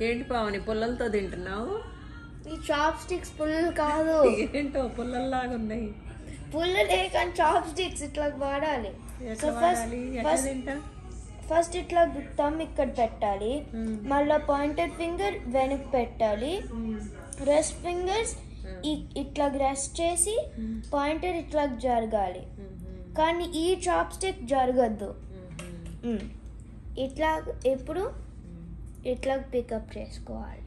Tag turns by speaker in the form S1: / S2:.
S1: ఏంటి పావని పుల్లలతో తింటున్నావు
S2: ఈ చాప్ స్టిక్స్ పుల్లలు కాదు
S1: ఏంటో పుల్లల్లాగా ఉన్నాయి
S2: పుల్లలే కానీ చాప్ స్టిక్స్ ఇట్లా వాడాలి
S1: ఎట్లా
S2: So first-
S1: వాడాలి ఎట్లా
S2: first-
S1: తింటా
S2: ఫస్ట్ ఇట్లా థమ్ ఇక్కడ పెట్టాలి
S1: మ్మ్.
S2: మళ్ళీ పాయింటెడ్ ఫింగర్ వెనక్కి పెట్టాలి
S1: మ్మ్.
S2: రెస్ట్ ఫింగర్స్ ఇట్లా రెస్ట్ చేసి
S1: మ్మ్.
S2: పాయింటర్ ఇట్లా జరగాలి
S1: మ్మ్.
S2: కానీ ఈ చాప్ స్టిక్ జరగద్దు
S1: మ్మ్.
S2: మ్మ్. ఇట్లా ఎప్పుడు ఇట్లా పికప్ చేసుకోవాలి